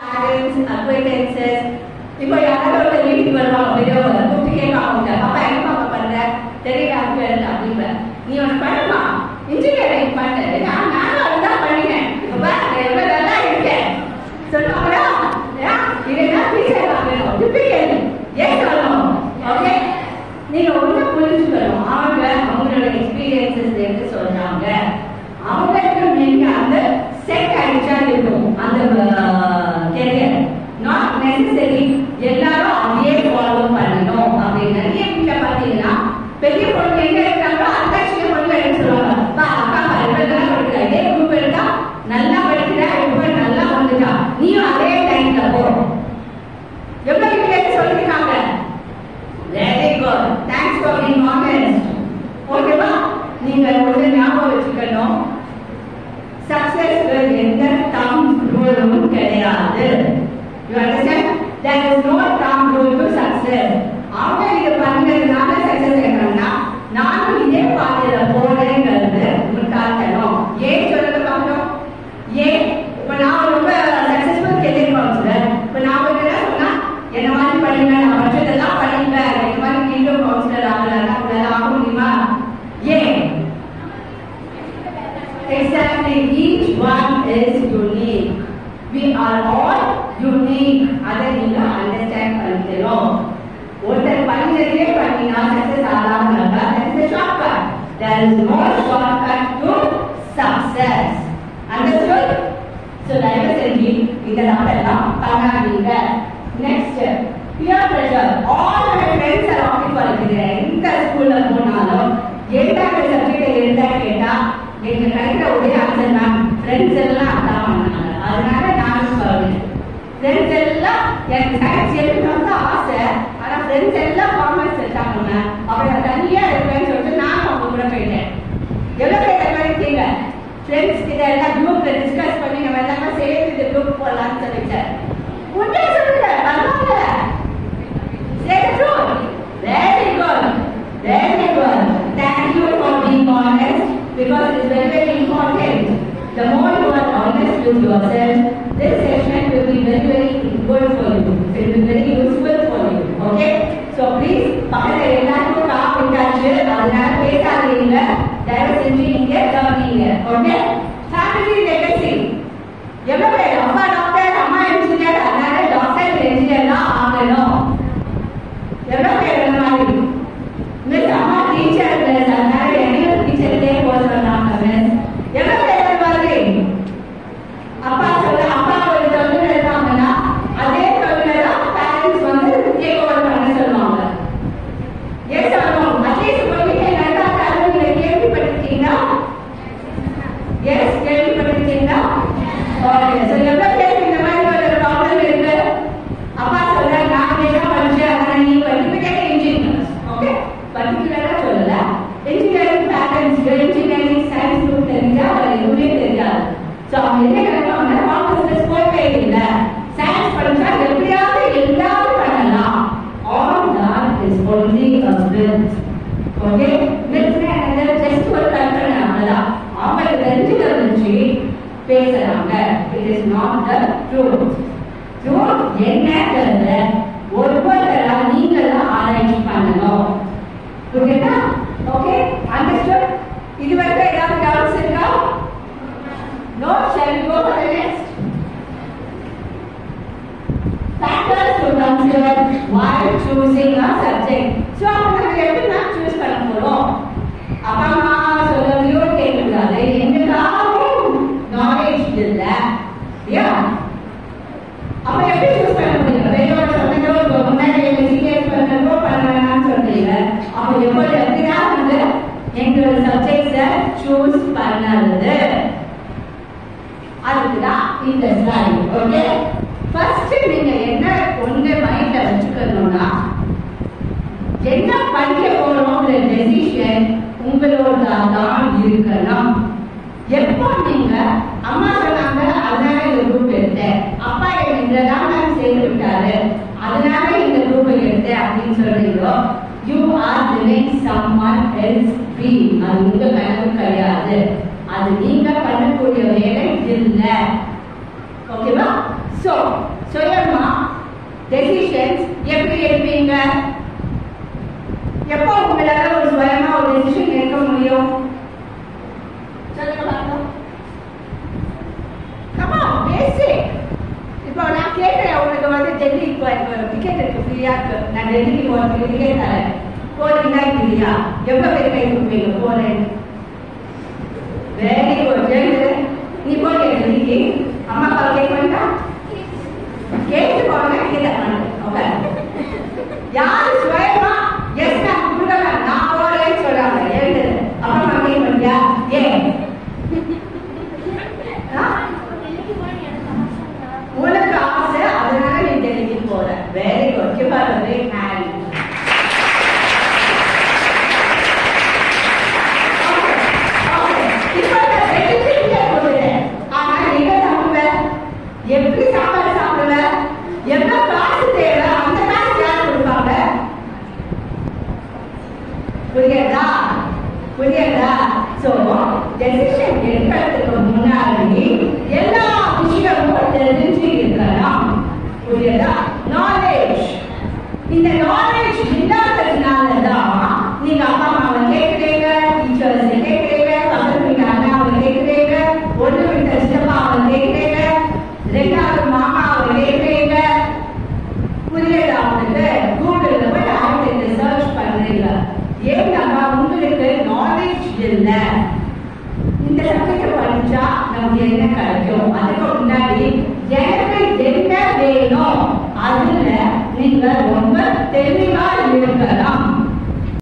parents, acquaintances, இப்போ யாராவது ஒருத்தர் வீட்டுக்கு வருவாங்க பெரியவங்க கூப்பிட்டு கேட்பாங்க உங்க அப்பா என்ன பாப்பா பண்ற தெரியல அங்கிள் அப்படிம்ப நீ ஒன்று பண்ணுமா இன்ஜினியரிங் பண்ணு நான் நானும் அதுதான் பண்ணினேன் இப்போ பாரு, நான் எவ்வளவு நல்லா இருக்கேன் சொல்லுவாங்களா இதுதான் டீச்சர் ஆகணும் திருப்பி கேள்வி ஏன் சொல்லணும் ஓகே நீங்க ஒண்ணு புரிஞ்சுக்கணும் அவங்க அவங்களோட எக்ஸ்பீரியன்சஸ் எடுத்து சொல்றாங்க அவங்களுக்கு நீங்க அந்த செட் ஆயிடுச்சா இருக்கும் அந்த கெரியர் நாட் நெசசரி எல்லாரும் அதையே ஃபாலோ பண்ணணும் அப்படின்னு நிறைய வீட்டுல பாத்தீங்கன்னா பெரிய பொண்ணு எங்க இருக்காங்களோ அந்த சின்ன பொண்ணு என்ன சொல்லுவாங்க பா அக்கா பாரு நல்லா படிக்கிறா இதே குரூப் எடுத்தா நல்லா படிக்கிறா இப்ப நல்லா வந்துட்டா நீயும் அதே டைம்ல போ எவ்வளவு வீட்டுல சொல்லிருக்காங்க very good thanks for being honest ஓகேவா நீங்க ஒன்று ஞாபகம் வச்சுக்கணும் சக்சஸ்க்கு எந்த டம் ரூலும் கிடையாது you understand there is no dumb rule to success அவங்க இது பண்ணதுனால சக்சஸ் ஆயிட்டாங்கன்னா நானும் இதே பாதையில போறேங்கிறது முட்டாள்தனம் ஏன் சொல்லுங்க பார்க்கணும் ஏன் இப்ப நான் ரொம்ப சக்சஸ்ஃபுல் கெரியர் கவுன்சிலர் இப்ப நான் வந்து என்ன சொன்னா என்ன மாதிரி படிப்பேன் நான் மற்றதெல்லாம் படிப்பேன் இந்த மாதிரி கீழ் கவுன்சிலர் ஆகலாம் உங்களால ஆக முடியுமா ஏன் Exactly, each one is unique. We are all unique. அதை நீங்க அண்டர்ஸ்டாண்ட் பண்ணிக்கணும் ஒருத்தர் பண்ணினதே பண்ணினா சக்சஸ் ஆகாம that is a shortcut. There is no shortcut to success. Understood? So தயவு செஞ்சு இதெல்லாம் எல்லாம் பண்ணாதீங்க next peer pressure all my friends are office படிக்கிறேன் எந்த ஸ்கூல்ல போனாலும் எட்டாவது சப்ஜெக்ட் எழுத கேட்டா எங்க கிடைக்கிற ஒரே ஆன்சர் மேம் ஃப்ரெண்ட்ஸ் எல்லாம் அதான் பண்ணாங்க அதனால நானும் சொல்றேன் ஃப்ரெண்ட்ஸ் எல்லாம் எனக்கு சயின்ஸ் எடுக்கணும்னு தான் ஆசை ஆனா ஃப்ரெண்ட்ஸ் எல்லாம் காமர்ஸ் எடுத்தாங்க மேம் அப்புறம் நான் தனியா இருப்பேன்னு சொல்லிட்டு நானும் அவங்க கூட போயிட்டேன் எவ்வளவு பேர் மாதிரி இருக்கீங்க ஃப்ரெண்ட்ஸ் கிட்ட எல்லாம் குரூப்ல டிஸ்கஸ் பண்ணி நம்ம எல்லாமே சேர்த்து இந்த குரூப் போடலாம்னு சொல்லிட்டேன் உண்மையை சொல்லுங்க பரவாயில்ல Say the truth. Very good. Very good. Thank you for being honest because it's very, very important. The more you are honest with yourself, this session will be very, very good for you. It will be very useful for you. Okay? So please, பக்கத்துல எல்லாருக்கும் காப் விட்டாச்சு அதனால பேசாதீங்க தயவு செஞ்சு நீங்க கவனிங்க okay family legacy எவ்வளவு பேர் அப்பா டாக்டர் அம்மா இன்ஜினியர் அதனால டாக்டர் இன்ஜினியர் தான் ஆகணும் எவ்வளவு பேர் அந்த மாதிரி மிஸ் அம்மா டீச்சர் மிஸ் அதனால என்னையும் டீச்சர்லேயே போக சொன்னாங்க மிஸ் எவ்வளவு பேர் அந்த மாதிரி அப்பா சொல்ல அப்பா ஒரு தொழில் இருக்காங்கன்னா அதே தொழில தான் பேரண்ட்ஸ் வந்து டேக் ஓவர் பண்ண சொல்லுவாங்க ஏன் சொல்லணும் அட்லீஸ்ட் உங்க வீட்டில் நடக்காத நீங்க கேள்விப்பட்டிருக்கீங்களா எஸ் கேள்விப்பட்டிருக்கீங்களா ஓகே ஸோ எவ்வளவு பேருக்கு இந்த மாதிரி ஒரு ப்ராப்ளம் இருக்கு அப்பா சொல்ற நான் தான் படிச்சேன் ஆனா நீ படிப்புக்கே இன்ஜினியர் ஓகே பர்டிகுலரா சொல்லல engineering parents engineering science group தெரிஞ்சா அவர் எதுவுமே தெரியாது ஸோ அவங்க என்ன கிடைப்பாங்க காம்பஸ் போகவே இல்லை சயின்ஸ் படிச்சா எப்படியாவது எல்லாரும் பண்ணலாம் all that is only a myth okay மித்னா என்னது ஜஸ்ட் ஒரு கற்பனை அவ்வளவுதான் அவங்களுக்கு தெரிஞ்சுக்கிறத வச்சு பேசுறாங்க it is not the truth truth என்னங்கிறத ஒவ்வொருத்தரா நீங்க தான் ஆராய்ச்சி பண்ணணும் புரியுதா ஓகே அண்டர்ஸ்டுட் இது வரைக்கும் ஏதாவது டவுட்ஸ் இருக்கா no shall we go for the next factors to consider while choosing a subject. So, அவங்க நம்ம எப்படி மேம் சூஸ் பண்ண போறோம் அப்பா அம்மா சொல்றதையோ கேட்கக்கூடாது எங்களுக்காகவும் நாலேஜ் இல்ல யா அப்ப எப்படி சூஸ் பண்ண முடியும் பெரியவங்க சொன்னதோ இப்போ முன்னாடி எங்க சீனியர்ஸ் பண்ணதோ பண்ணலாம்னு சொல்றீங்க அப்ப எப்படி எப்படிதான் வந்து எங்களோட சப்ஜெக்ட்ஸை சூஸ் பண்ணது அதுக்குதான் இந்த ஸ்லைடு ஓகே ஃபர்ஸ்ட் நீங்க என்ன ஒண்ணு மைண்ட்ல வச்சுக்கணும்னா என்ன படிக்க போறோம்ன்ற டெசிஷன் உங்களோட தான் இருக்கணும் எப்போ நீங்க அம்மா சொன்னாங்க அதனால இந்த குரூப் எடுத்தேன் அப்பா என்ன இதெல்லாம் நான் சேர்ந்து விட்டாரு அதனால இந்த குரூப் எடுத்தேன் அப்படின்னு சொல்றீங்களோ you are living someone else dream அது உங்க கனவு கிடையாது அது நீங்க பண்ணக்கூடிய வேலை இல்லை ஓகேவா ஸோ சுயமா டெசிஷன்ஸ் எப்படி எடுப்பீங்க எப்போ உங்களால ஒரு சுயமா ஒரு டெசிஷன் எடுக்க முடியும் சொல்லுங்க பார்க்கலாம் கமா பேசிக் இப்போ நான் கேட்குறேன் உங்களுக்கு வந்து டெல்லி இப்போ எனக்கு டிக்கெட் இருக்கு ஃப்ரீயா இருக்கு நான் டெல்லிக்கு போகிறதுக்கு டிக்கெட் தரேன் போறீங்களா இல்லையா எவ்வளோ பேர் கை கொடுப்பீங்க போறேன் வெரி குட் ஜெயிச்சு நீ போறியா டெல்லிக்கு அம்மா அப்பா கேட்க வேண்டாம் கேட்டு போங்க கேட்க ஓகே யாரு சுயமா எஸ் நான் கொடுக்கலாம் நான் போறேன்னு சொல்றாங்க எழுது அப்புறமா கேட்க வேண்டியா ஏன் ஆ? உனக்கு ஆசை அதனால நீ டெல்லிக்கு போற very good give her a big hand Okay, okay. இப்போ நான் ரெண்டு போடுறேன் ஆனா எங்க சாப்பிடுவ எப்படி சாப்பாடு சாப்பிடுவ எவ்வளவு காசு தேவை அந்த காசு யார் கொடுப்பாங்க புரியுதா புரியுதா சோ டெசிஷன் எடுக்கிறதுக்கு முன்னாடி எல்லா விஷயமும் தெரிஞ்சு இருக்கலாம் புரியுதா நாலேஜ் இந்த நாலேஜ் இல்லாததுனால தான் நீங்க அப்பா அம்மாவை கேட்குறீங்க டீச்சர்ஸ் கேட்குறீங்க பக்கத்து வீட்டு அண்ணாவை கேட்குறீங்க ஒன்று வீட்டு சித்தப்பாவை கேட்குறீங்க ரெண்டாவது மாமாவை கேட்குறீங்க புரியுதா உங்களுக்கு கூகுள்ல போய் ஆயிரத்தி சர்ச் பண்றீங்க ஏன்னா உங்களுக்கு நாலேஜ் இல்லை இந்த சப்ஜெக்ட் படிச்சா நமக்கு என்ன கிடைக்கும் அதுக்கு முன்னாடி எனக்கு என்ன வேணும் அதுல நீங்க ரொம்ப தெளிவா இருக்கலாம்